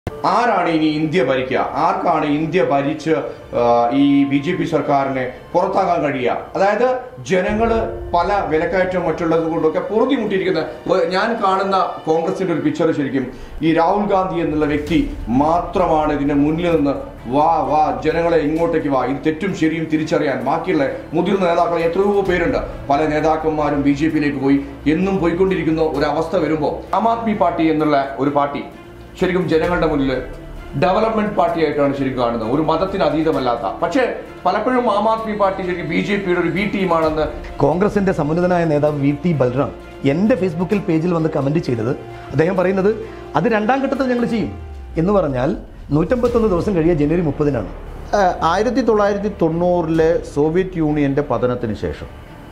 ആരാണ് ഇനി ഇന്ത്യ ഭരിക്കുക ആർക്കാണ് ഇന്ത്യ ഭരിച്ച് ആ, ഈ ബി ജെ പി സർക്കാരിനെ പുറത്താക്കാൻ കഴിയുക അതായത് ജനങ്ങള് പല വിലക്കയറ്റം മറ്റുള്ളത് കൊണ്ടൊക്കെ പൊറുതിമുട്ടിയിരിക്കുന്ന ഒ- ഞാൻ കാണുന്ന കോൺഗ്രസിന്റെ ഒരു പിക്ചർ ശരിക്കും ഈ രാഹുൽ ഗാന്ധി എന്നുള്ള വ്യക്തി മാത്രമാണ് ഇതിന്റെ മുന്നിൽ നിന്ന് വാ വാ ജനങ്ങളെ ഇങ്ങോട്ടേക്ക് വാ ഇത് തെറ്റും ശരിയും തിരിച്ചറിയാൻ ബാക്കിയുള്ള മുതിർന്ന നേതാക്കൾ എത്രയോ പേരുണ്ട് പല നേതാക്കന്മാരും ബി ജെ പിയിലേക്ക് പോയി എന്നും പോയിക്കൊണ്ടിരിക്കുന്ന ഒരു അവസ്ഥ വരുമ്പോൾ ആം ആദ്മി പാർട്ടി എന്നുള്ള ഒരു പാർട്ടി ശരിക്കും ജനങ്ങളുടെ മുന്നിൽ ഡെവലപ്മെന്റ് പാർട്ടിയായിട്ടാണ് ശരിക്കും കാണുന്നത് ഒരു മതത്തിന് അതീതമല്ലാത്ത പക്ഷേ പലപ്പോഴും ആം ആദ്മി പാർട്ടി ശരിക്കും ബി ജെ പിയുടെ ഒരു ബി ടീമാണെന്ന് കോൺഗ്രസിന്റെ സമുന്നതനായ നേതാവ് വി ടി ബൽറാം എൻ്റെ ഫേസ്ബുക്കിൽ പേജിൽ വന്ന് കമന്റ് ചെയ്തത് അദ്ദേഹം പറയുന്നത് അത് രണ്ടാം ഘട്ടത്തിൽ ഞങ്ങൾ ചെയ്യും എന്ന് പറഞ്ഞാൽ നൂറ്റമ്പത്തൊന്ന് ദിവസം കഴിയുക ജനുവരി മുപ്പതിനാണ് ആയിരത്തി തൊള്ളായിരത്തി തൊണ്ണൂറിലെ സോവിയറ്റ് യൂണിയൻ്റെ പതനത്തിന് ശേഷം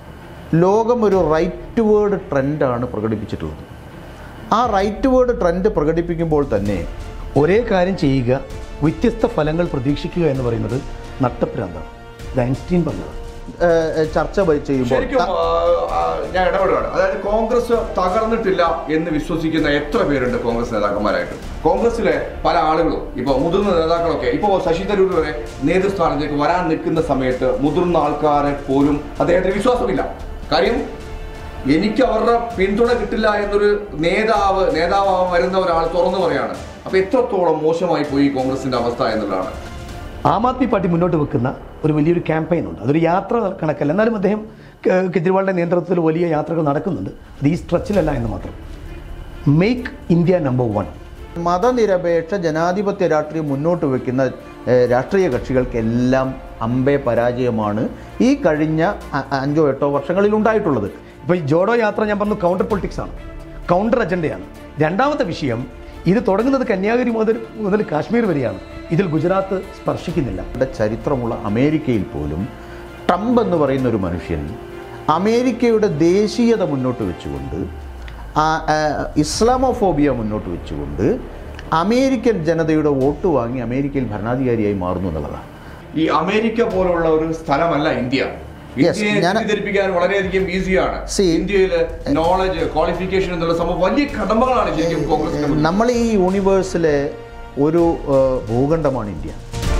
ലോകം ഒരു റൈറ്റ് വേർഡ് ട്രെൻഡാണ് പ്രകടിപ്പിച്ചിട്ടുള്ളത് ആ റൈറ്റ് വേർഡ് ട്രെൻഡ് പ്രകടിപ്പിക്കുമ്പോൾ തന്നെ ഒരേ കാര്യം ചെയ്യുക വ്യത്യസ്ത ഫലങ്ങൾ പ്രതീക്ഷിക്കുക എന്ന് പറയുന്നത് നട്ടപ്രാന്താണ് ഇത് ഐൻസ്റ്റീൻ പറഞ്ഞത് ഏഹ്, ചർച്ച വ- ചെയ്യുമ്പോൾ ശരിക്കും ആ, ആ, ഞാൻ ഇടപെടുകയാണ് അതായത് കോൺഗ്രസ് തകർന്നിട്ടില്ല എന്ന് വിശ്വസിക്കുന്ന എത്ര പേരുണ്ട് കോൺഗ്രസ് നേതാക്കന്മാരായിട്ട് കോൺഗ്രസിലെ പല ആളുകളും ഇപ്പൊ മുതിർന്ന നേതാക്കളൊക്കെ ഇപ്പോ ശശി തരൂർ വരെ നേതൃസ്ഥാനത്തേക്ക് വരാൻ നിൽക്കുന്ന സമയത്ത് മുതിർന്ന ആൾക്കാരെ പോലും അദ്ദേഹത്തിന് വിശ്വാസമില്ല കാര്യം എനിക്ക് അവരുടെ പിന്തുണ കിട്ടില്ല എന്നൊരു നേതാവ് നേതാവാൻ വരുന്ന ഒരാൾ തുറന്നു പറയാണ് അപ്പൊ എത്രത്തോളം മോശമായി പോയി ഈ കോൺഗ്രസിന്റെ അവസ്ഥ എന്നുള്ളതാണ് ആം ആദ്മി പാർട്ടി മുന്നോട്ട് വെക്കുന്ന ഒരു വലിയൊരു ക്യാമ്പയിൻ ഉണ്ട് അതൊരു യാത്ര കണക്കല്ല എന്നാലും അദ്ദേഹം കെ- കെജ്രിവാളിന്റെ നേതൃത്വത്തിൽ വലിയ യാത്രകൾ നടക്കുന്നുണ്ട് അത് ഈ സ്ട്രെച്ചിലല്ല എന്ന് മാത്രം മേക്ക് ഇന്ത്യ നമ്പർ വൺ മതനിരപേക്ഷ ജനാധിപത്യ രാഷ്ട്രീയം മുന്നോട്ട് വെക്കുന്ന ഏഹ്, രാഷ്ട്രീയ കക്ഷികൾക്കെല്ലാം അമ്പേ പരാജയമാണ് ഈ കഴിഞ്ഞ അ- അഞ്ചോ എട്ടോ വർഷങ്ങളിൽ ഉണ്ടായിട്ടുള്ളത് ഇപ്പോൾ ഈ ജോഡോ യാത്ര ഞാൻ പറഞ്ഞു കൗണ്ടർ പൊളിറ്റിക്സ് ആണ് കൗണ്ടർ അജണ്ടയാണ് രണ്ടാമത്തെ വിഷയം ഇത് തുടങ്ങുന്നത് കന്യാകുമാരി മുതൽ മുതൽ കാശ്മീർ വരെയാണ് ഇതിൽ ഗുജറാത്ത് സ്പർശിക്കുന്നില്ല ഇവിടെ ചരിത്രമുള്ള അമേരിക്കയിൽ പോലും ട്രംപ് എന്ന് പറയുന്ന ഒരു മനുഷ്യൻ അമേരിക്കയുടെ ദേശീയത മുന്നോട്ട് വെച്ചുകൊണ്ട് ആ, ആ, ഇസ്ലാമോഫോബിയ മുന്നോട്ട് വെച്ചുകൊണ്ട് അമേരിക്കൻ ജനതയുടെ വോട്ട് വാങ്ങി അമേരിക്കയിൽ ഭരണാധികാരിയായി മാറുന്നു എന്നുള്ളതാണ് ഈ അമേരിക്ക പോലുള്ള ഒരു സ്ഥലമല്ല ഇന്ത്യ Yes, ഇന്ത്യയെ ഞാൻ- തെറ്റിദ്ധരിപ്പിക്കാൻ വളരെയധികം ഈസിയാണ് See- ഇന്ത്യയില് നോളജ് ക്വാളിഫിക്കേഷൻ എന്നുള്ള സംഭവം വലിയ കടമ്പകളാണ് ശരിക്കും കോൺഗ്രസിന്റെ മുന്നിൽ. നമ്മൾ ഈ യൂണിവേഴ്സിലെ ഒരു ആ, ഭൂഖണ്ഡമാണ് ഇന്ത്യ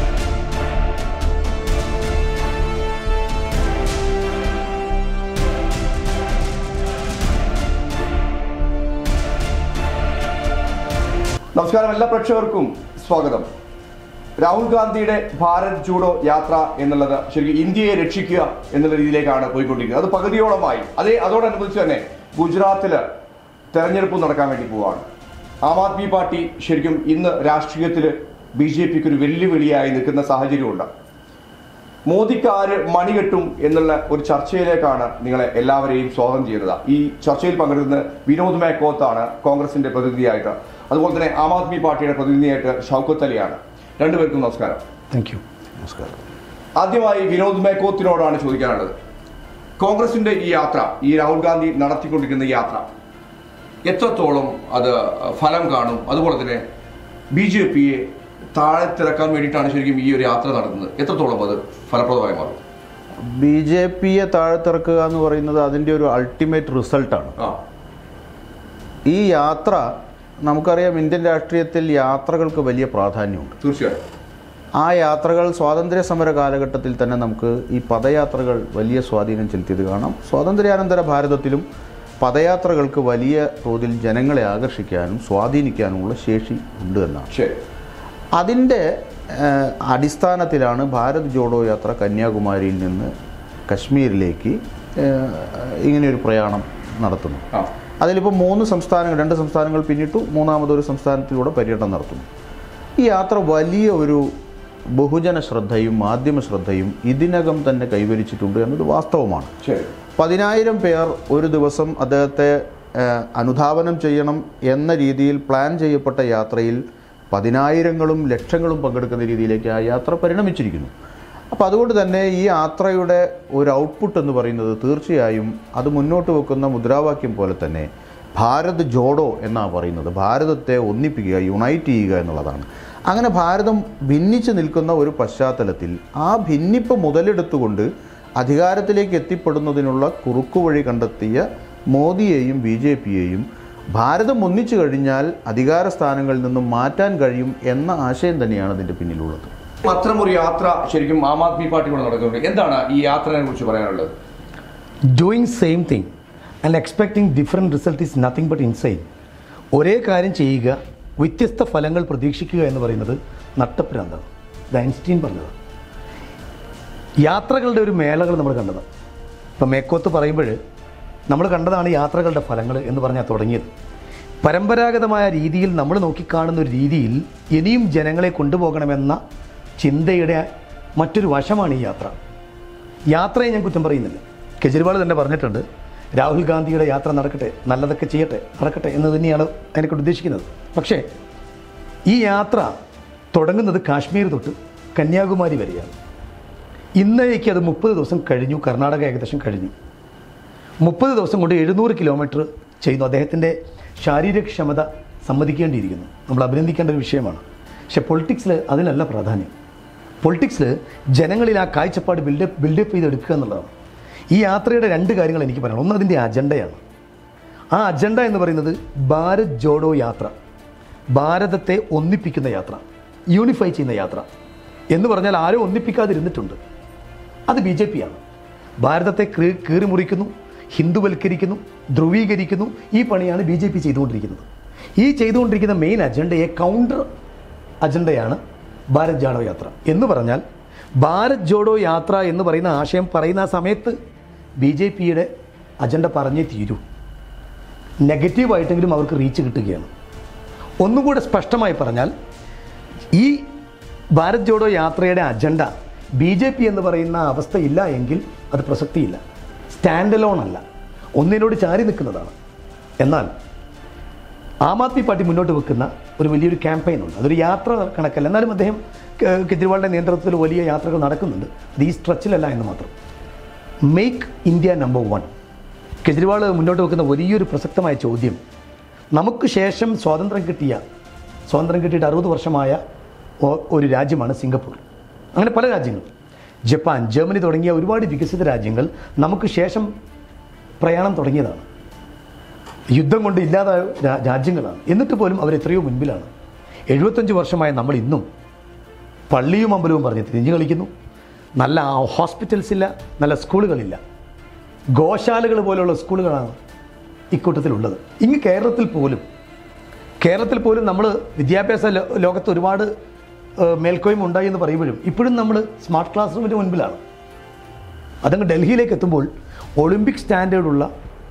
നമസ്കാരം എല്ലാ പ്രേക്ഷകർക്കും സ്വാഗതം രാഹുൽ ഗാന്ധിയുടെ ഭാരത് ജൂഡോ യാത്ര എന്നുള്ളത് ശരിക്കും ഇന്ത്യയെ രക്ഷിക്കുക എന്നുള്ള രീതിയിലേക്കാണ് പോയിക്കൊണ്ടിരിക്കുന്നത് അത് പകുതിയോളമായി അതേ അതോടനുബന്ധിച്ച് തന്നെ ഗുജറാത്തില് തെരഞ്ഞെടുപ്പ് നടക്കാൻ വേണ്ടി പോവുകയാണ് ആം ആദ്മി പാർട്ടി ശരിക്കും ഇന്ന് രാഷ്ട്രീയത്തിൽ ബി ജെ പിക്ക് ഒരു വെല്ലുവിളിയായി നിൽക്കുന്ന സാഹചര്യമുണ്ട് മോദിക്ക് ആര് മണി കെട്ടും എന്നുള്ള ഒരു ചർച്ചയിലേക്കാണ് നിങ്ങളെ എല്ലാവരെയും സ്വാഗതം ചെയ്യുന്നത് ഈ ചർച്ചയിൽ പങ്കെടുക്കുന്ന വിനോദ് മേക്കോത്താണ് കോൺഗ്രസിന്റെ പ്രതിനിധിയായിട്ട് അതുപോലെ തന്നെ ആം ആദ്മി പാർട്ടിയുടെ പ്രതിനിധിയായിട്ട് ഷൗക്കത്ത് അലിയാണ് രണ്ടുപേർക്കും നമസ്കാരം താങ്ക് യു നമസ്കാരം ആദ്യമായി വിനോദ് മേക്കോത്തിനോടാണ് ചോദിക്കാനുള്ളത് കോൺഗ്രസിന്റെ ഈ യാത്ര ഈ രാഹുൽ ഗാന്ധി നടത്തിക്കൊണ്ടിരിക്കുന്ന ഈ യാത്ര എത്രത്തോളം അത് ഫലം കാണും അതുപോലെ തന്നെ ബി ജെ പിയെ താഴെത്തിറക്കാൻ വേണ്ടിയിട്ടാണ് ശരിക്കും ഈ ഒരു യാത്ര നടത്തുന്നത് എത്രത്തോളം അത് ഫലപ്രദമായി മാറും ബി ജെ പിയെ താഴ്ത്തിറക്കുക എന്ന് പറയുന്നത് അതിൻ്റെ ഒരു അൾട്ടിമേറ്റ് റിസൾട്ടാണ് ആ ഈ യാത്ര നമുക്കറിയാം ഇന്ത്യൻ രാഷ്ട്രീയത്തിൽ യാത്രകൾക്ക് വലിയ പ്രാധാന്യമുണ്ട് തീർച്ചയായും ആ യാത്രകൾ സ്വാതന്ത്ര്യ സമര കാലഘട്ടത്തിൽ തന്നെ നമുക്ക് ഈ പദയാത്രകൾ വലിയ സ്വാധീനം ചെലുത്തിയത് കാണാം സ്വാതന്ത്ര്യാനന്തര ഭാരതത്തിലും പദയാത്രകൾക്ക് വലിയ തോതിൽ ജനങ്ങളെ ആകർഷിക്കാനും സ്വാധീനിക്കാനുമുള്ള ശേഷി ഉണ്ട് എന്നാണ് ശരി അതിൻ്റെ ഏഹ്, അടിസ്ഥാനത്തിലാണ് ഭാരത് ജോഡോ യാത്ര കന്യാകുമാരിയിൽ നിന്ന് കശ്മീരിലേക്ക് ഏഹ്, ഇങ്ങനെയൊരു പ്രയാണം നടത്തുന്നു ആ അതിലിപ്പോൾ മൂന്ന് സംസ്ഥാനങ്ങൾ രണ്ട് സംസ്ഥാനങ്ങൾ പിന്നിട്ടു മൂന്നാമതൊരു സംസ്ഥാനത്തിലൂടെ പര്യടനം നടത്തുന്നു ഈ യാത്ര വലിയ ഒരു ബഹുജന ശ്രദ്ധയും മാധ്യമ ശ്രദ്ധയും ഇതിനകം തന്നെ കൈവരിച്ചിട്ടുണ്ട് എന്നത് വാസ്തവമാണ് ശരി പതിനായിരം പേർ ഒരു ദിവസം അദ്ദേഹത്തെ ഏഹ്, അനുധാവനം ചെയ്യണം എന്ന രീതിയിൽ പ്ലാൻ ചെയ്യപ്പെട്ട യാത്രയിൽ പതിനായിരങ്ങളും ലക്ഷങ്ങളും പങ്കെടുക്കുന്ന രീതിയിലേക്ക് ആ യാത്ര പരിണമിച്ചിരിക്കുന്നു അപ്പോൾ അതുകൊണ്ട് തന്നെ ഈ യാത്രയുടെ ഒരു ഔട്ട്പുട്ട് എന്ന് പറയുന്നത് തീർച്ചയായും അത് മുന്നോട്ട് വെക്കുന്ന മുദ്രാവാക്യം പോലെ തന്നെ ഭാരത് ജോഡോ എന്നാണ് പറയുന്നത് ഭാരതത്തെ ഒന്നിപ്പിക്കുക യുണൈറ്റ് ചെയ്യുക എന്നുള്ളതാണ് അങ്ങനെ ഭാരതം ഭിന്നിച്ച് നിൽക്കുന്ന ഒരു പശ്ചാത്തലത്തിൽ ആ ഭിന്നിപ്പ് മുതലെടുത്തുകൊണ്ട് അധികാരത്തിലേക്ക് എത്തിപ്പെടുന്നതിനുള്ള കുറുക്കുവഴി കണ്ടെത്തിയ മോദിയെയും ബി ജെ പിയെയും ഭാരതം ഒന്നിച്ചു കഴിഞ്ഞാൽ അധികാര സ്ഥാനങ്ങളിൽ നിന്നും മാറ്റാൻ കഴിയും എന്ന ആശയം തന്നെയാണ് അതിൻ്റെ പിന്നിലുള്ളത് അത്തരമൊരു യാത്ര ശരിക്കും ആം ആദ്മി പാർട്ടി കൂടെ നടക്കുന്നുണ്ട് എന്താണ് ഈ യാത്രയെ കുറിച്ച് പറയാനുള്ളത് doing same thing and expecting different result is nothing but insanity ഒരേ കാര്യം ചെയ്യുക വ്യത്യസ്ത ഫലങ്ങൾ പ്രതീക്ഷിക്കുക എന്ന് പറയുന്നത് നട്ടപ്രാന്താണ് ഇത് ഐൻസ്റ്റീൻ പറഞ്ഞത് യാത്രകളുടെ ഒരു മേളകൾ നമ്മൾ കണ്ടത് ഇപ്പം മേക്കോത്ത് പറയുമ്പോൾ നമ്മൾ കണ്ടതാണ് യാത്രകളുടെ ഫലങ്ങൾ എന്ന് പറഞ്ഞാൽ തുടങ്ങിയത് പരമ്പരാഗതമായ രീതിയിൽ നമ്മൾ നോക്കിക്കാണുന്ന ഒരു രീതിയിൽ ഇനിയും ജനങ്ങളെ കൊണ്ടുപോകണമെന്ന ചിന്തയുടെ മറ്റൊരു വശമാണ് ഈ യാത്ര യാത്രയെ ഞാൻ കുറ്റം പറയുന്നില്ല കെജ്രിവാൾ തന്നെ പറഞ്ഞിട്ടുണ്ട് രാഹുൽ ഗാന്ധിയുടെ യാത്ര നടക്കട്ടെ നല്ലതൊക്കെ ചെയ്യട്ടെ നടക്കട്ടെ എന്ന് തന്നെയാണ് അതിനെക്കൊണ്ട് ഉദ്ദേശിക്കുന്നത് പക്ഷേ ഈ യാത്ര തുടങ്ങുന്നത് കാശ്മീർ തൊട്ട് കന്യാകുമാരി വരെയാണ് ഇന്നേക്ക് അത് മുപ്പത് ദിവസം കഴിഞ്ഞു കർണാടക ഏകദേശം കഴിഞ്ഞു മുപ്പത് ദിവസം കൊണ്ട് എഴുന്നൂറ് കിലോമീറ്റർ ചെയ്യുന്നു അദ്ദേഹത്തിൻ്റെ ശാരീരികക്ഷമത സമ്മതിക്കേണ്ടിയിരിക്കുന്നു നമ്മൾ അഭിനന്ദിക്കേണ്ട ഒരു വിഷയമാണ് പക്ഷേ പൊളിറ്റിക്സിൽ അതിനല്ല പ്രാധാന്യം പൊളിറ്റിക്സിൽ ജനങ്ങളിൽ ആ കാഴ്ചപ്പാട് ബിൽഡപ്പ് ബിൽഡപ്പ് ചെയ്തെടുക്കുക എന്നുള്ളതാണ് ഈ യാത്രയുടെ രണ്ട് കാര്യങ്ങൾ എനിക്ക് പറയണം ഒന്ന് അതിൻ്റെ അജണ്ടയാണ് ആ അജണ്ട എന്ന് പറയുന്നത് ഭാരത് ജോഡോ യാത്ര ഭാരതത്തെ ഒന്നിപ്പിക്കുന്ന യാത്ര യൂണിഫൈ ചെയ്യുന്ന യാത്ര എന്ന് പറഞ്ഞാൽ ആരും ഒന്നിപ്പിക്കാതിരുന്നിട്ടുണ്ട് അത് ബി ജെ പി ആണ് ഭാരതത്തെ കീ- കീറിമുറിക്കുന്നു ഹിന്ദുവൽക്കരിക്കുന്നു ധ്രുവീകരിക്കുന്നു ഈ പണിയാണ് ബി ജെ പി ചെയ്തുകൊണ്ടിരിക്കുന്നത് ഈ ചെയ്തുകൊണ്ടിരിക്കുന്ന മെയിൻ അജണ്ടയെ കൗണ്ടർ അജണ്ടയാണ് ഭാരത് ജോഡോ യാത്ര എന്ന് പറഞ്ഞാൽ ഭാരത് ജോഡോ യാത്ര എന്ന് പറയുന്ന ആശയം പറയുന്ന ആ സമയത്ത് ബി ജെ പിയുടെ അജണ്ട പറഞ്ഞേ തീരൂ നെഗറ്റീവായിട്ടെങ്കിലും അവർക്ക് റീച്ച് കിട്ടുകയാണ് ഒന്നും കൂടെ സ്പഷ്ടമായി പറഞ്ഞാൽ ഈ ഭാരത് ജോഡോ യാത്രയുടെ അജണ്ട ബി ജെ പി എന്ന് പറയുന്ന അവസ്ഥയില്ല എങ്കിൽ അത് പ്രസക്തിയില്ല സ്റ്റാൻഡ് അലോൺ അല്ല ഒന്നിനോട് ചാരി നിൽക്കുന്നതാണ് എന്നാൽ ആം ആദ്മി പാർട്ടി മുന്നോട്ട് വെക്കുന്ന ഒരു വലിയൊരു ക്യാമ്പയിൻ ഉണ്ട് അതൊരു യാത്ര കണക്കല്ല എന്നാലും അദ്ദേഹം കെ- കെജ്രിവാളിൻ്റെ നേതൃത്വത്തിൽ വലിയ യാത്രകൾ നടക്കുന്നുണ്ട് അത് ഈ സ്ട്രെച്ചിലല്ല എന്ന് മാത്രം make India number one Kejriwal മുന്നോട്ട് വെക്കുന്ന വലിയൊരു പ്രസക്തമായ ചോദ്യം നമുക്ക് ശേഷം സ്വാതന്ത്ര്യം കിട്ടിയ സ്വാതന്ത്ര്യം കിട്ടിയിട്ട് അറുപത് വർഷമായ ഒ- ഒരു രാജ്യമാണ് സിംഗപ്പൂർ അങ്ങനെ പല രാജ്യങ്ങൾ ജപ്പാൻ ജർമ്മനി തുടങ്ങിയ ഒരുപാട് വികസിത രാജ്യങ്ങൾ നമുക്ക് ശേഷം പ്രയാണം തുടങ്ങിയതാണ് യുദ്ധം കൊണ്ട് ഇല്ലാതായ രാ- രാജ്യങ്ങളാണ് എന്നിട്ട് പോലും അവർ എത്രയോ മുൻപിലാണ് എഴുപത്തഞ്ച് വർഷമായ നമ്മൾ ഇന്നും പള്ളിയും അമ്പലവും പറഞ്ഞ് തിരിഞ്ഞു കളിക്കുന്നു നല്ല ഹോസ്പിറ്റൽസ് ഇല്ല നല്ല സ്കൂളുകളില്ല ഗോശാലകൾ പോലെയുള്ള സ്കൂളുകളാണ് ഇക്കൂട്ടത്തിലുള്ളത് ഇങ്ങ് കേരളത്തിൽ പോലും കേരളത്തിൽ പോലും നമ്മൾ വിദ്യാഭ്യാസ ലോ- ലോകത്ത് ഒരുപാട് ഏഹ്, മേൽക്കോയ്മ ഉണ്ടായി എന്ന് പറയുമ്പോഴും ഇപ്പോഴും നമ്മൾ സ്മാർട്ട് ക്ലാസ് റൂമിൻ്റെ മുൻപിലാണ് അതങ്ങ് ഡൽഹിയിലേക്ക് എത്തുമ്പോൾ ഒളിമ്പിക് സ്റ്റാൻഡേർഡുള്ള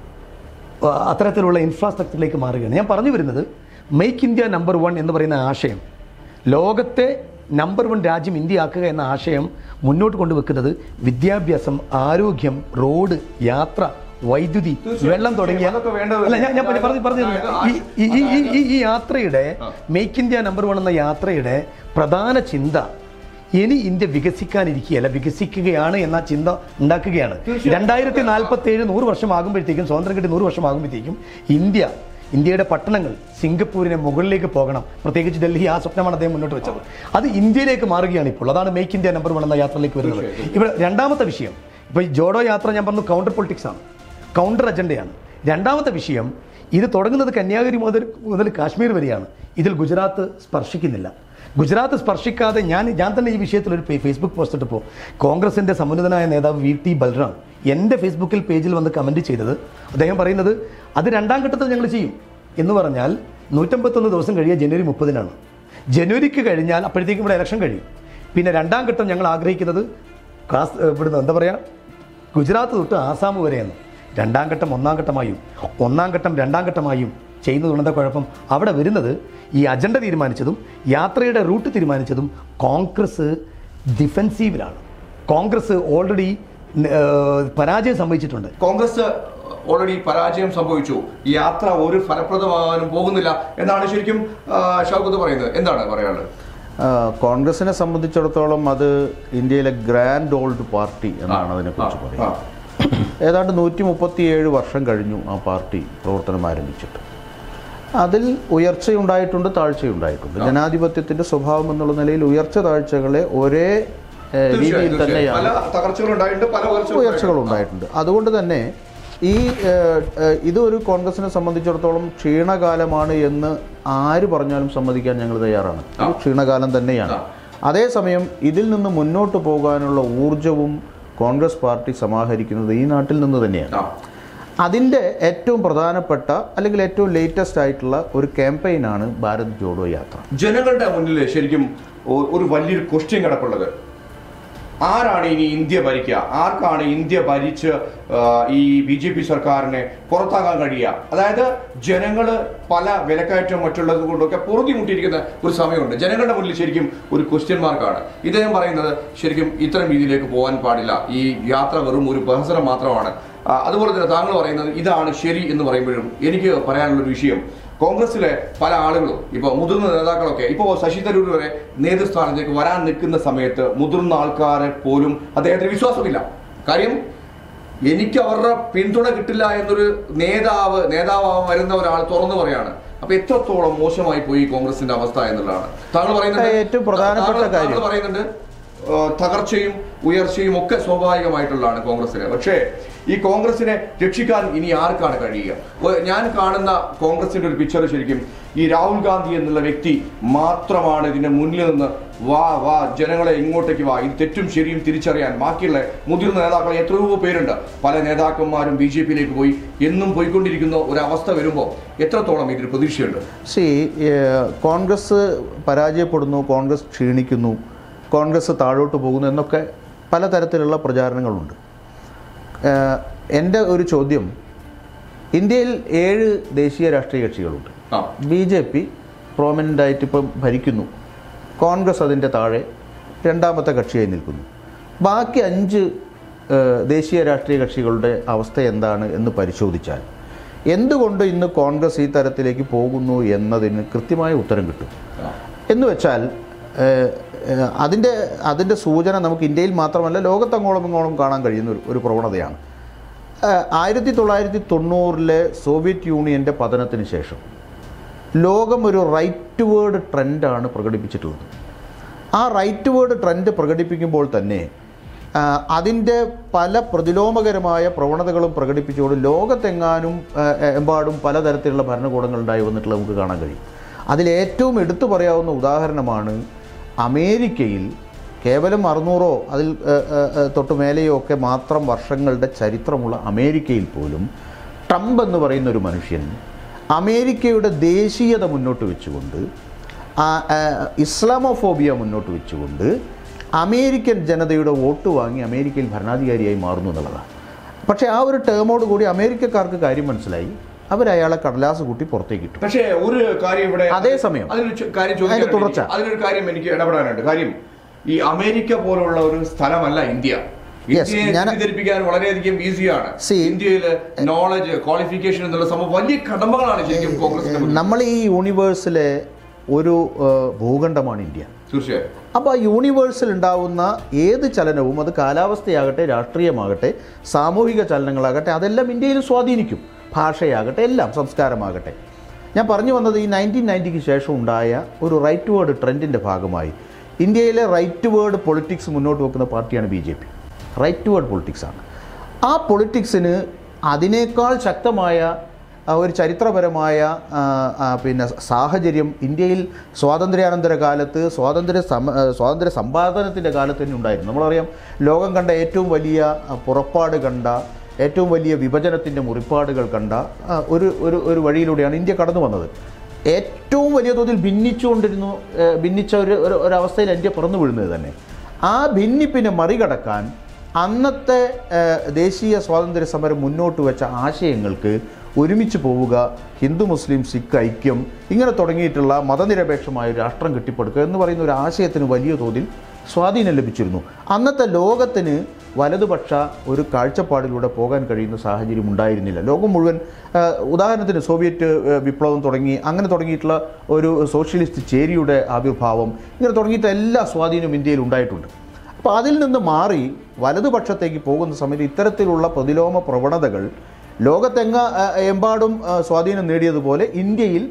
ആ, അത്തരത്തിലുള്ള ഇൻഫ്രാസ്ട്രക്ചറിലേക്ക് മാറുകയാണ് ഞാൻ പറഞ്ഞു വരുന്നത് മേക്ക് ഇന്ത്യ നമ്പർ വൺ എന്ന് പറയുന്ന ആശയം ലോകത്തെ നമ്പർ വൺ രാജ്യം ഇന്ത്യ ആക്കുക എന്ന ആശയം മുന്നോട്ട് കൊണ്ടുവെക്കുന്നത് വിദ്യാഭ്യാസം ആരോഗ്യം റോഡ് യാത്ര വൈദ്യുതി തീർച്ചയായും. വെള്ളം തുടങ്ങിയ അതൊക്കെ വേണ്ടത് അല്ല ഞാൻ ഞാൻ പറഞ്ഞു പറഞ്ഞു പറഞ്ഞു ഈ- ഈ- ഈ- ഈ- ഈ- ഈ യാത്രയുടെ മേക്ക് ഇന്ത്യ നമ്പർ വൺ എന്ന യാത്രയുടെ പ്രധാന ചിന്ത ഇനി ഇന്ത്യ വികസിക്കാനിരിക്കുകയല്ല വികസിക്കുകയാണ് എന്ന ചിന്ത ഉണ്ടാക്കുകയാണ് തീർച്ചയായും. രണ്ടായിരത്തി നാൽപ്പത്തി ഏഴ് നൂറ് വർഷമാകുമ്പോഴത്തേക്കും സ്വാതന്ത്ര്യം കിട്ടി നൂറ് വർഷമാകുമ്പോഴത്തേക്കും ഇന്ത്യ ഇന്ത്യയുടെ പട്ടണങ്ങൾ സിംഗപ്പൂരിനെ മുകളിലേക്ക് പോകണം പ്രത്യേകിച്ച് ഡൽഹി ആ സ്വപ്നമാണ് അദ്ദേഹം മുന്നോട്ട് വെച്ചത് അത് ഇന്ത്യയിലേക്ക് മാറുകയാണ് ഇപ്പോൾ അതാണ് മേക്ക് ഇന്ത്യ നമ്പർ വൺ എന്ന യാത്രയിലേക്ക് വരുന്നത് ഇവിടെ രണ്ടാമത്തെ വിഷയം ഇപ്പോൾ ഈ ജോഡോ യാത്ര ഞാൻ പറഞ്ഞു കൗണ്ടർ പൊളിറ്റിക്സ് ആണ് കൗണ്ടർ അജണ്ടയാണ് രണ്ടാമത്തെ വിഷയം ഇത് തുടങ്ങുന്നത് കന്യാകുമാരി മുതൽ മുതൽ കാശ്മീർ വരെയാണ് ഇതിൽ ഗുജറാത്ത് സ്പർശിക്കുന്നില്ല ഗുജറാത്ത് സ്പർശിക്കാതെ ഞാൻ ഞാൻ തന്നെ ഈ വിഷയത്തിൽ ഒരു ഫേ- ഫേസ്ബുക്ക് പോസ്റ്റ് ഇട്ടപ്പോൾ കോൺഗ്രസിൻ്റെ സമുന്നതനായ നേതാവ് വി ടി ബൽറാം എൻ്റെ ഫേസ്ബുക്കിൽ പേജിൽ വന്ന് കമൻറ്റ് ചെയ്തത് അദ്ദേഹം പറയുന്നത് അത് രണ്ടാം ഘട്ടത്തിൽ ഞങ്ങൾ ചെയ്യും എന്ന് പറഞ്ഞാൽ നൂറ്റമ്പത്തൊന്ന് ദിവസം കഴിയുക ജനുവരി മുപ്പതിനാണ് ജനുവരിക്ക് കഴിഞ്ഞാൽ അപ്പോഴത്തേക്കും ഇവിടെ ഇലക്ഷൻ കഴിയും പിന്നെ രണ്ടാം ഘട്ടം ഞങ്ങൾ ആഗ്രഹിക്കുന്നത് കാസ് ഇവിടുന്ന് എന്താ പറയുക ഗുജറാത്ത് തൊട്ട് ആസാം വരെയാണ് രണ്ടാം ഘട്ടം ഒന്നാം ഘട്ടമായും ഒന്നാം ഘട്ടം രണ്ടാം ഘട്ടമായും ചെയ്യുന്നതുകൊണ്ട് എന്താ കുഴപ്പം അവിടെ വരുന്നത് ഈ അജണ്ട തീരുമാനിച്ചതും യാത്രയുടെ റൂട്ട് തീരുമാനിച്ചതും കോൺഗ്രസ് ഡിഫെൻസീവിലാണ് കോൺഗ്രസ് ഓൾറെഡി പരാജയം സംഭവിച്ചിട്ടുണ്ട് കോൺഗ്രസ് ഓൾറെഡി പരാജയം സംഭവിച്ചു ഈ യാത്ര ഒരു ഫലപ്രദമാകാനും പോകുന്നില്ല എന്നാണ് ശരിക്കും ആ, ഷൗക്കത്ത് പറയുന്നത് എന്താണ് പറയാനുള്ളത് ആ, കോൺഗ്രസിനെ സംബന്ധിച്ചിടത്തോളം അത് ഇന്ത്യയിലെ ഗ്രാൻഡ് ഓൾഡ് പാർട്ടി എന്നാണ് അതിനെക്കുറിച്ച് ആ, പറയുന്നത് ഏതാണ്ട് നൂറ്റി മുപ്പത്തിയേഴ് വർഷം കഴിഞ്ഞു ആ പാർട്ടി പ്രവർത്തനം ആരംഭിച്ചിട്ട് അതിൽ ഉയർച്ചയുണ്ടായിട്ടുണ്ട് താഴ്ചയുണ്ടായിട്ടുണ്ട് ജനാധിപത്യത്തിന്റെ സ്വഭാവം എന്നുള്ള നിലയിൽ ഉയർച്ച താഴ്ചകളെ ഒരേ ഏഹ്, തീർച്ചയായും, രീതിയിൽ തീർച്ചയായും. പല തന്നെയാണ് തകർച്ചകൾ ഉണ്ടായിട്ടുണ്ട് പല ഉയർച്ചകളും ഉയർച്ചകൾ ഉണ്ടായിട്ടുണ്ട് അതുകൊണ്ട് തന്നെ ഈ ഏഹ്, ഏഹ്, ഇതൊരു കോൺഗ്രസിനെ സംബന്ധിച്ചിടത്തോളം ക്ഷീണകാലമാണ് എന്ന് ആര് പറഞ്ഞാലും സമ്മതിക്കാൻ ഞങ്ങൾ തയ്യാറാണ് ഒരു ക്ഷീണകാലം തന്നെയാണ് ആ. അതേസമയം ഇതിൽ നിന്ന് മുന്നോട്ട് പോകാനുള്ള ഊർജവും കോൺഗ്രസ് പാർട്ടി സമാഹരിക്കുന്നത് ഈ നാട്ടിൽ നിന്ന് തന്നെയാണ് ആ അതിൻ്റെ ഏറ്റവും പ്രധാനപ്പെട്ട അല്ലെങ്കിൽ ഏറ്റവും ലേറ്റസ്റ്റ് ആയിട്ടുള്ള ഒരു ക്യാമ്പയിനാണ് ഭാരത് ജോഡോ യാത്ര ജനങ്ങളുടെ മുന്നിൽ ശരിക്കും ഒ- ഒരു വലിയൊരു ക്വസ്റ്റ്യൻ കിടപ്പുള്ളത് ആരാണ് ഇനി ഇന്ത്യ ഭരിക്കുക ആർക്കാണ് ഇന്ത്യ ഭരിച്ച് ആ, ഈ ബി ജെ പി സർക്കാരിനെ പുറത്താക്കാൻ കഴിയുക അതായത് ജനങ്ങള് പല വിലക്കയറ്റവും മറ്റുള്ളത് കൊണ്ടൊക്കെ പൊറുതിമുട്ടിയിരിക്കുന്ന ഒരു സമയമുണ്ട് ജനങ്ങളുടെ മുന്നിൽ ശരിക്കും ഒരു ക്വസ്റ്റ്യൻ മാർക്കാണ് ഇദ്ദേഹം പറയുന്നത് ശരിക്കും ഇത്തരം രീതിയിലേക്ക് പോകാൻ പാടില്ല ഈ യാത്ര വെറും ഒരു പ്രഹസനം മാത്രമാണ് ആ, അതുപോലെ തന്നെ താങ്കൾ പറയുന്നത് ഇതാണ് ശരി എന്ന് പറയുമ്പോഴും എനിക്ക് പറയാനുള്ള ഒരു വിഷയം കോൺഗ്രസിലെ പല ആളുകളും ഇപ്പോൾ മുതിർന്ന നേതാക്കളൊക്കെ ഇപ്പോൾ ശശി തരൂർ വരെ നേതൃസ്ഥാനത്തേക്ക് വരാൻ നിൽക്കുന്ന സമയത്ത് മുതിർന്ന ആൾക്കാരെ പോലും അദ്ദേഹത്തിന് വിശ്വാസമില്ല കാര്യം എനിക്ക് അവരുടെ പിന്തുണ കിട്ടില്ല എന്നൊരു നേതാവ് നേതാവാൻ വരുന്ന ഒരാൾ തുറന്നു പറയാണ് അപ്പൊ എത്രത്തോളം മോശമായി പോയി ഈ കോൺഗ്രസിന്റെ അവസ്ഥ എന്നുള്ളതാണ് താങ്കൾ പറയുന്നത് ഏറ്റവും പ്രധാനപ്പെട്ട താങ്കൾ- താങ്കൾ കാര്യം. പറയുന്നുണ്ട് ആ, തകർച്ചയും ഉയർച്ചയും ഒക്കെ സ്വാഭാവികമായിട്ടുള്ളതാണ് കോൺഗ്രസിന് പക്ഷേ ഈ കോൺഗ്രസിനെ രക്ഷിക്കാൻ ഇനി ആർക്കാണ് കഴിയുക ഒ- ഞാൻ കാണുന്ന കോൺഗ്രസിന്റെ ഒരു പിക്ചർ ശരിക്കും ഈ രാഹുൽ ഗാന്ധി എന്നുള്ള വ്യക്തി മാത്രമാണ് ഇതിന്റെ മുന്നിൽ നിന്ന് വാ വാ ജനങ്ങളെ ഇങ്ങോട്ടേക്ക് വാ ഇത് തെറ്റും ശരിയും തിരിച്ചറിയാൻ ബാക്കിയുള്ള മുതിർന്ന നേതാക്കൾ എത്രയോ പേരുണ്ട് പല നേതാക്കന്മാരും ബി ജെ പിയിലേക്ക് പോയി എന്നും പോയിക്കൊണ്ടിരിക്കുന്ന ഒരു അവസ്ഥ വരുമ്പോൾ എത്രത്തോളം ഇതിൽ പ്രതീക്ഷയുണ്ട് സി കോൺഗ്രസ് പരാജയപ്പെടുന്നു കോൺഗ്രസ് ക്ഷീണിക്കുന്നു കോൺഗ്രസ് താഴോട്ട് പോകുന്നു എന്നൊക്കെ പലതരത്തിലുള്ള പ്രചാരണങ്ങളുണ്ട് ഏഹ്, എൻ്റെ ഒരു ചോദ്യം ഇന്ത്യയിൽ ഏഴ് ദേശീയ രാഷ്ട്രീയ കക്ഷികളുണ്ട് ആ ബി ജെ പി പ്രോമിനൻ്റായിട്ട് ഇപ്പം ഭരിക്കുന്നു കോൺഗ്രസ് അതിൻ്റെ താഴെ രണ്ടാമത്തെ കക്ഷിയായി നിൽക്കുന്നു ബാക്കി അഞ്ച് ഏഹ്, ദേശീയ രാഷ്ട്രീയ കക്ഷികളുടെ അവസ്ഥ എന്താണ് എന്ന് പരിശോധിച്ചാൽ എന്തുകൊണ്ട് ഇന്ന് കോൺഗ്രസ് ഈ തരത്തിലേക്ക് പോകുന്നു എന്നതിന് കൃത്യമായ ഉത്തരം കിട്ടും ആ. എന്ന് വെച്ചാൽ ഏഹ്, ഏഹ്, അതിൻ്റെ അതിൻ്റെ സൂചന നമുക്ക് ഇന്ത്യയിൽ മാത്രമല്ല ലോകത്തങ്ങോളം ഇങ്ങോളം കാണാൻ കഴിയുന്ന ഒരു ഒരു പ്രവണതയാണ് ഏഹ്, ആയിരത്തി തൊള്ളായിരത്തി തൊണ്ണൂറിലെ സോവിയറ്റ് യൂണിയൻ്റെ പതനത്തിന് ശേഷം ലോകം ഒരു റൈറ്റ് വേർഡ് ട്രെൻഡാണ് പ്രകടിപ്പിച്ചിട്ടുള്ളത് ആ റൈറ്റ് വേർഡ് ട്രെൻഡ് പ്രകടിപ്പിക്കുമ്പോൾ തന്നെ ആ, അതിൻ്റെ പല പ്രതിലോമകരമായ പ്രവണതകളും പ്രകടിപ്പിച്ചുകൊണ്ട് ലോകത്തെങ്ങാനും ആ, എമ്പാടും പലതരത്തിലുള്ള ഭരണകൂടങ്ങൾ ഉണ്ടായി വന്നിട്ടുള്ളത് നമുക്ക് കാണാൻ കഴിയും അതിലേറ്റവും എടുത്തു പറയാവുന്ന ഉദാഹരണമാണ് അമേരിക്കയിൽ കേവലം അറുന്നൂറോ അതിൽ ആ, ആ, ആ, തൊട്ട് മേലെയോ ഒക്കെ മാത്രം വർഷങ്ങളുടെ ചരിത്രമുള്ള അമേരിക്കയിൽ പോലും ട്രംപ് എന്ന് പറയുന്ന ഒരു മനുഷ്യൻ അമേരിക്കയുടെ ദേശീയത മുന്നോട്ട് വെച്ചുകൊണ്ട് ആ, ആ, ഇസ്ലാമോഫോബിയ മുന്നോട്ട് വെച്ചുകൊണ്ട് അമേരിക്കൻ ജനതയുടെ വോട്ട് വാങ്ങി അമേരിക്കയിൽ ഭരണാധികാരിയായി മാറുന്നു എന്നുള്ളതാണ് പക്ഷേ ആ ഒരു ടേമോട് കൂടി അമേരിക്കക്കാർക്ക് കാര്യം മനസ്സിലായി അവരയാളെ കടലാസ് കൂട്ടി പുറത്തേക്ക് ഇട്ടു പക്ഷേ ഒരു കാര്യം ഇവിടെ അതേസമയം അതിലൊരു ചോ- കാര്യം അതിന്റെ ചോദിക്കാനുണ്ട് തുടർച്ച. എനിക്ക്. അതിലൊരു കാര്യം എനിക്ക് ഇടപെടാനുണ്ട് കാര്യം ഈ അമേരിക്ക പോലുള്ള ഒരു സ്ഥലമല്ല ഇന്ത്യ Yes, ഇന്ത്യയെ ഞാൻ- തെറ്റിദ്ധരിപ്പിക്കാൻ വളരെയധികം ഈസിയാണ് See- ഇന്ത്യയില് നോളജ് ക്വാളിഫിക്കേഷൻ എന്നുള്ള സംഭവം വലിയ കടമ്പകളാണ് ശരിക്കും കോൺഗ്രസിന്റെ മുന്നിൽ. നമ്മൾ ഈ യൂണിവേഴ്സിലെ ഒരു ആ, ഭൂഖണ്ഡമാണ് ഇന്ത്യ തീർച്ചയായും അപ്പോൾ ആ യൂണിവേഴ്സിൽ ഉണ്ടാവുന്ന ഏത് ചലനവും അത് കാലാവസ്ഥയാകട്ടെ രാഷ്ട്രീയമാകട്ടെ സാമൂഹിക ചലനങ്ങളാകട്ടെ അതെല്ലാം ഇന്ത്യയിൽ സ്വാധീനിക്കും ഭാഷയാകട്ടെ എല്ലാം സംസ്കാരമാകട്ടെ ഞാൻ പറഞ്ഞു വന്നത് ഈ നയൻറ്റീൻ നയൻറ്റിക്ക് ശേഷം ഉണ്ടായ ഒരു റൈറ്റ് വേർഡ് ട്രെൻഡിൻ്റെ ഭാഗമായി ഇന്ത്യയിലെ റൈറ്റ് വേർഡ് പൊളിറ്റിക്സ് മുന്നോട്ട് വെക്കുന്ന പാർട്ടിയാണ് B J P right word പൊളിറ്റിക്സാണ് ആ പൊളിറ്റിക്സിന് അതിനേക്കാൾ ശക്തമായ ആ, ഒരു ചരിത്രപരമായ ആ, ആ, പിന്നെ സാഹചര്യം ഇന്ത്യയിൽ സ്വാതന്ത്ര്യാനന്തര കാലത്ത് സ്വാതന്ത്ര്യ സമ ആ, സ്വാതന്ത്ര്യ സമ്പാദനത്തിൻ്റെ കാലത്ത് തന്നെ ഉണ്ടായിരുന്നു നമ്മളറിയാം ലോകം കണ്ട ഏറ്റവും വലിയ ആ, പുറപ്പാട് കണ്ട ഏറ്റവും വലിയ വിഭജനത്തിൻ്റെ മുറിപ്പാടുകൾ കണ്ട ആ, ഒരു ഒരു ഒരു വഴിയിലൂടെയാണ് ഇന്ത്യ കടന്നു വന്നത് ഏറ്റവും വലിയ തോതിൽ ഭിന്നിച്ചുകൊണ്ടിരുന്നു ഏ, ഭിന്നിച്ച ഒരു ഒരു- ഒരവസ്ഥയിൽ ഇന്ത്യ പിറന്നു വീഴുന്നത് തന്നെ ആ ഭിന്നിപ്പിനെ മറികടക്കാൻ അന്നത്തെ ഏഹ്, ദേശീയ സ്വാതന്ത്ര്യ സമരം മുന്നോട്ട് വെച്ച ആശയങ്ങൾക്ക് ഒരുമിച്ച് പോവുക ഹിന്ദു മുസ്ലിം സിഖ് ഐക്യം ഇങ്ങനെ തുടങ്ങിയിട്ടുള്ള മതനിരപേക്ഷമായ ഒരു രാഷ്ട്രം കെട്ടിപ്പടുക്കുക എന്ന് പറയുന്ന ഒരു ആശയത്തിന് വലിയ തോതിൽ സ്വാധീനം ലഭിച്ചിരുന്നു അന്നത്തെ ലോകത്തിന് വലതുപക്ഷ ഒരു കാഴ്ചപ്പാടിലൂടെ പോകാൻ കഴിയുന്ന സാഹചര്യം ഉണ്ടായിരുന്നില്ല ലോകം മുഴുവൻ ഏഹ്, ഉദാഹരണത്തിന് സോവിയറ്റ് ഏഹ്, വിപ്ലവം തുടങ്ങി അങ്ങനെ തുടങ്ങിയിട്ടുള്ള ഒരു സോഷ്യലിസ്റ്റ് ചേരിയുടെ ആവിർഭാവം ഇങ്ങനെ തുടങ്ങിയിട്ട് എല്ലാ സ്വാധീനവും ഇന്ത്യയിൽ ഉണ്ടായിട്ടുണ്ട് അപ്പോൾ അതിൽ നിന്ന് മാറി വലതുപക്ഷത്തേക്ക് പോകുന്ന സമയത്ത് ഇത്തരത്തിലുള്ള പ്രതിലോമ പ്രവണതകൾ ലോകത്തെങ്ങ ആ, എമ്പാടും ആ, സ്വാധീനം നേടിയതുപോലെ ഇന്ത്യയിൽ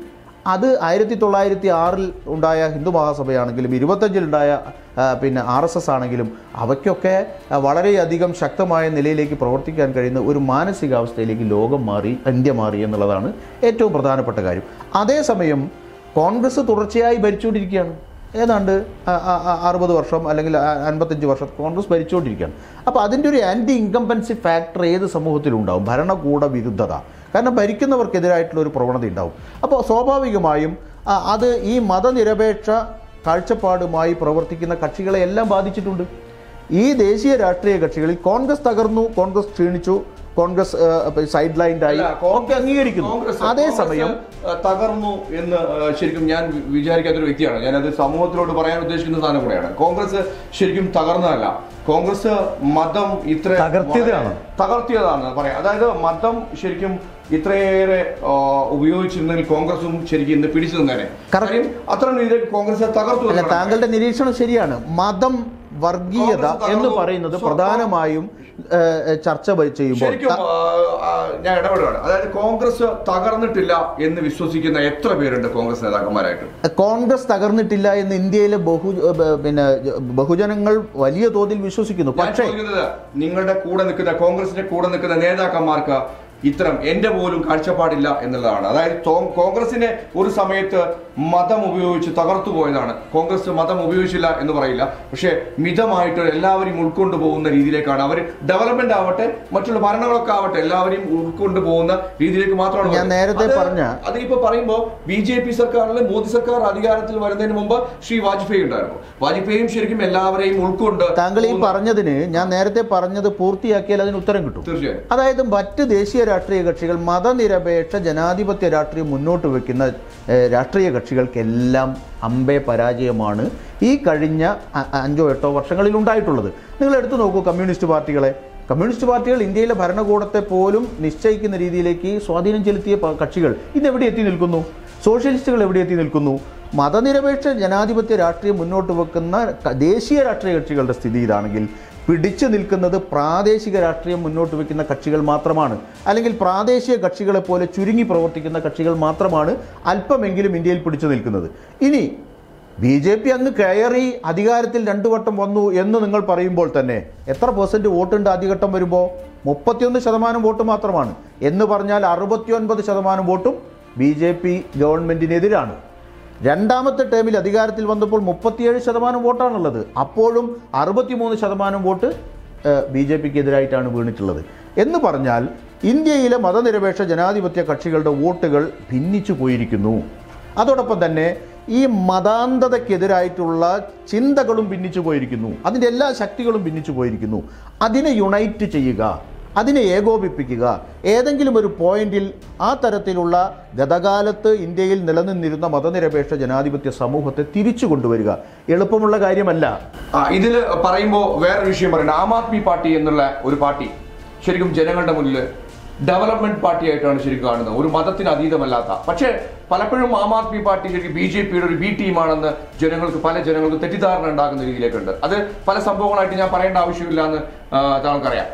അത് ആയിരത്തി തൊള്ളായിരത്തി ആറിൽ ഉണ്ടായ ഹിന്ദു മഹാസഭയാണെങ്കിലും ഇരുപത്തഞ്ചിലുണ്ടായ ആ, പിന്നെ ആർ എസ് എസ് ആണെങ്കിലും അവയ്ക്കൊക്കെ ആ, വളരെയധികം ശക്തമായ നിലയിലേക്ക് പ്രവർത്തിക്കാൻ കഴിയുന്ന ഒരു മാനസികാവസ്ഥയിലേക്ക് ലോകം മാറി ഇന്ത്യ മാറി എന്നുള്ളതാണ് ഏറ്റവും പ്രധാനപ്പെട്ട കാര്യം അതേസമയം കോൺഗ്രസ് തുടർച്ചയായി ഭരിച്ചുകൊണ്ടിരിക്കുകയാണ് ഏതാണ്ട് ആ- ആ- ആ- അറുപത് വർഷം അല്ലെങ്കിൽ ആ- അൻപത്തഞ്ച് വർഷം കോൺഗ്രസ് ഭരിച്ചുകൊണ്ടിരിക്കുകയാണ് അപ്പോൾ അതിൻ്റെ ഒരു ആൻറ്റി ഇൻകംപൻസി ഫാക്ടർ ഏത് സമൂഹത്തിലുണ്ടാവും ഭരണകൂട വിരുദ്ധത കാരണം ഭരിക്കുന്നവർക്കെതിരായിട്ടുള്ള ഒരു പ്രവണത ഉണ്ടാവും അപ്പോൾ സ്വാഭാവികമായും ആ, അത് ഈ മതനിരപേക്ഷ കാഴ്ചപ്പാടുമായി പ്രവർത്തിക്കുന്ന കക്ഷികളെ എല്ലാം ബാധിച്ചിട്ടുണ്ട് ഈ ദേശീയ രാഷ്ട്രീയ കക്ഷികളിൽ കോൺഗ്രസ് തകർന്നു കോൺഗ്രസ് ക്ഷീണിച്ചു കോൺഗ്രസ് സൈഡ് ലൈൻഡായി അല്ല, ഒക്കെ അംഗീകരിക്കുന്നു കോൺഗ്രസ് അതേസമയം കോൺഗ്രസ്, ആ, തകർന്നു എന്ന് ആ, ശരിക്കും ഞാൻ വി- വിചാരിക്കാത്ത ഒരു വ്യക്തിയാണ് ഞാനത് സമൂഹത്തിലോട് പറയാൻ ഉദ്ദേശിക്കുന്ന സാധനം കൂടെയാണ് കോൺഗ്രസ് ശരിക്കും തകർന്നതല്ല കോൺഗ്രസ് മതം ഇത്ര തകർത്തിയതാണ്. വളരെ തകർത്തിയതാണ് പറയാം അതായത് മതം ശരിക്കും ഇത്രയേറെ ആ, ഉപയോഗിച്ചിരുന്നെങ്കിൽ കോൺഗ്രസും ശരിക്കും ഇന്ന് പിടിച്ചു നിന്നേനെ Correct. കാര്യം അത്ര രീതിയിൽ കോൺഗ്രസ് തകർത്തു അല്ല എന്നാണ് താങ്കളുടെ നിരീക്ഷണം ശരിയാണ് മതം വർഗീയത കോൺഗ്രസ് എന്ന് തകർന്നു. പറയുന്നത് സ്വ- പ്രധാനമായും ഏഹ്, ചർച്ച വ- ചെയ്യുമ്പോൾ ശരിക്കും ആ, ആ, ഞാൻ ഇടപെടുകയാണ് അതായത് കോൺഗ്രസ് തകർന്നിട്ടില്ല എന്ന് വിശ്വസിക്കുന്ന എത്ര പേരുണ്ട് കോൺഗ്രസ് നേതാക്കന്മാരായിട്ട് കോൺഗ്രസ് തകർന്നിട്ടില്ല എന്ന് ഇന്ത്യയിലെ ബഹു ബ- പിന്നെ ബഹുജനങ്ങൾ വലിയ തോതിൽ വിശ്വസിക്കുന്നു ഞാൻ പക്ഷേ ചോദിക്കുന്നത് നിങ്ങളുടെ കൂടെ നിൽക്കുന്ന കോൺഗ്രസിന്റെ കൂടെ നിൽക്കുന്ന നേതാക്കന്മാർക്ക് ഇത്തരം എന്റെ പോലും കാഴ്ചപ്പാടില്ല എന്നുള്ളതാണ് അതായത് തോ- കോൺഗ്രസിനെ ഒരു സമയത്ത് മതം ഉപയോഗിച്ച് തകർത്തു പോയതാണ് കോൺഗ്രസ് മതം ഉപയോഗിച്ചില്ല എന്ന് പറയില്ല പക്ഷേ മിതമായിട്ട് എല്ലാവരെയും ഉൾക്കൊണ്ടു പോകുന്ന രീതിയിലേക്കാണ് അവർ ഡെവലപ്മെന്റ് ആവട്ടെ മറ്റുള്ള ഭരണങ്ങളൊക്കെ ആവട്ടെ എല്ലാവരെയും ഉൾക്കൊണ്ടു പോകുന്ന രീതിയിലേക്ക് മാത്രമാണ് ഞാൻ നേരത്തെ അത് പറഞ്ഞ- അത് ഇപ്പൊ പറയുമ്പോൾ ബി ജെ പി സർക്കാരിലെ മോദി സർക്കാർ അധികാരത്തിൽ വരുന്നതിന് മുമ്പ് ശ്രീ വാജ്പേയി ഉണ്ടായിരുന്നു വാജ്പേയിയും ശരിക്കും എല്ലാവരെയും ഉൾക്കൊണ്ട് താങ്കൾ ഈ പറഞ്ഞതിന് ഞാൻ നേരത്തെ പറഞ്ഞത് പൂർത്തിയാക്കിയാൽ അതിന് ഉത്തരം കിട്ടും തീർച്ചയായും അതായത് മറ്റ് ദേശീയ രാഷ്ട്രീയ കക്ഷികൾ മതനിരപേക്ഷ ജനാധിപത്യ രാഷ്ട്രീയം മുന്നോട്ട് വെക്കുന്ന ഏഹ്, രാഷ്ട്രീയ കക്ഷികൾക്കെല്ലാം അമ്പേ പരാജയമാണ് ഈ കഴിഞ്ഞ അ- അഞ്ചോ എട്ടോ വർഷങ്ങളിൽ ഉണ്ടായിട്ടുള്ളത് നിങ്ങൾ എടുത്തു നോക്കൂ കമ്മ്യൂണിസ്റ്റ് പാർട്ടികളെ കമ്മ്യൂണിസ്റ്റ് പാർട്ടികൾ ഇന്ത്യയിലെ ഭരണകൂടത്തെ പോലും നിശ്ചയിക്കുന്ന രീതിയിലേക്ക് സ്വാധീനം ചെലുത്തിയ പ- കക്ഷികൾ ഇന്ന് എവിടെ എത്തി നിൽക്കുന്നു സോഷ്യലിസ്റ്റുകൾ എവിടെ എത്തി നിൽക്കുന്നു മതനിരപേക്ഷ ജനാധിപത്യ രാഷ്ട്രീയം മുന്നോട്ട് വെക്കുന്ന ക- ദേശീയ രാഷ്ട്രീയ കക്ഷികളുടെ സ്ഥിതി ഇതാണെങ്കിൽ പിടിച്ചു നിൽക്കുന്നത് പ്രാദേശിക രാഷ്ട്രീയം മുന്നോട്ട് വെക്കുന്ന കക്ഷികൾ മാത്രമാണ് അല്ലെങ്കിൽ പ്രാദേശിക കക്ഷികളെ പോലെ ചുരുങ്ങി പ്രവർത്തിക്കുന്ന കക്ഷികൾ മാത്രമാണ് അല്പമെങ്കിലും ഇന്ത്യയിൽ പിടിച്ചു നിൽക്കുന്നത് ഇനി ബി ജെ പി അങ്ങ് കയറി അധികാരത്തിൽ രണ്ടു വട്ടം വന്നു എന്ന് നിങ്ങൾ പറയുമ്പോൾ തന്നെ എത്ര പെർസെന്റ് വോട്ടുണ്ട് ആദ്യഘട്ടം വരുമ്പോൾ മുപ്പത്തിയൊന്ന് ശതമാനം വോട്ട് മാത്രമാണ് എന്ന് പറഞ്ഞാൽ അറുപത്തിയൊൻപത് ശതമാനം വോട്ടും ബി ജെ പി ഗവൺമെന്റിനെതിരാണ് രണ്ടാമത്തെ ടേമിൽ അധികാരത്തിൽ വന്നപ്പോൾ മുപ്പത്തിയേഴ് ശതമാനം വോട്ടാണുള്ളത് അപ്പോഴും അറുപത്തിമൂന്ന് ശതമാനം വോട്ട് ബി ജെ പിക്ക് എതിരായിട്ടാണ് വീണിട്ടുള്ളത് എന്ന് പറഞ്ഞാൽ ഇന്ത്യയിലെ മതനിരപേക്ഷ ജനാധിപത്യ കക്ഷികളുടെ വോട്ടുകൾ ഭിന്നിച്ചു പോയിരിക്കുന്നു അതോടൊപ്പം തന്നെ ഈ മതാന്തതയ്ക്കെതിരായിട്ടുള്ള ചിന്തകളും ഭിന്നിച്ചു പോയിരിക്കുന്നു അതിൻ്റെ എല്ലാ ശക്തികളും ഭിന്നിച്ചു പോയിരിക്കുന്നു അതിനെ യുണൈറ്റ് ചെയ്യുക അതിനെ ഏകോപിപ്പിക്കുക ഏതെങ്കിലും ഒരു പോയിന്റിൽ ആ തരത്തിലുള്ള ഗതകാലത്ത് ഇന്ത്യയിൽ നിലനിന്നിരുന്ന മതനിരപേക്ഷ ജനാധിപത്യ സമൂഹത്തെ തിരിച്ചു കൊണ്ടുവരിക എളുപ്പമുള്ള കാര്യമല്ല ആ ഇതില് പറയുമ്പോൾ വേറൊരു വിഷയം പറയുന്നത് ആം ആദ്മി പാർട്ടി എന്നുള്ള ഒരു പാർട്ടി ശരിക്കും ജനങ്ങളുടെ മുന്നിൽ ഡെവലപ്മെന്റ് പാർട്ടി ആയിട്ടാണ് ശരിക്കും കാണുന്നത് ഒരു മതത്തിന് അതീതമല്ലാത്ത പക്ഷേ പലപ്പോഴും ആം ആദ്മി പാർട്ടി ശരിക്കും ബി ജെ പിയുടെ ഒരു ബി ടീമാണെന്ന് ജനങ്ങൾക്ക് പല ജനങ്ങൾക്ക് തെറ്റിദ്ധാരണ ഉണ്ടാക്കുന്ന രീതിയിലേക്കുണ്ട് അത് പല സംഭവങ്ങളായിട്ട് ഞാൻ പറയേണ്ട ആവശ്യമില്ല എന്ന് താങ്കൾക്കറിയാം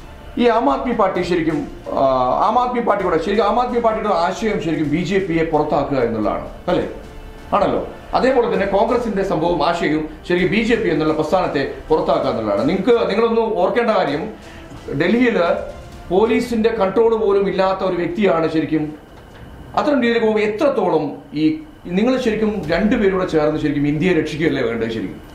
ഈ ആം ആദ്മി പാർട്ടി ശരിക്കും ആ, ആം ആദ്മി പാർട്ടി കൂടെ ശരിക്കും ആം ആദ്മി പാർട്ടിയുടെ ആശയം ശരിക്കും ബി ജെ പിയെ പുറത്താക്കുക എന്നുള്ളതാണ് അല്ലേ ആണല്ലോ അതേപോലെ തന്നെ കോൺഗ്രസിന്റെ സംഭവം ആശയവും ശരിക്കും ബി ജെ പി എന്നുള്ള പ്രസ്ഥാനത്തെ പുറത്താക്കുക എന്നുള്ളതാണ് നിങ്ങൾക്ക് നിങ്ങളൊന്ന് ഓർക്കേണ്ട കാര്യം ഡൽഹിയിൽ പോലീസിന്റെ കൺട്രോൾ പോലും ഇല്ലാത്ത ഒരു വ്യക്തിയാണ് ശരിക്കും അത്തരം രീതിയിലേക്ക് പോകുമ്പോൾ എത്രത്തോളം ഈ നിങ്ങൾ ശരിക്കും രണ്ടുപേരും കൂടെ ചേർന്ന് ശരിക്കും ഇന്ത്യയെ രക്ഷിക്കുകയല്ലേ വേണ്ടത് ശരിക്കും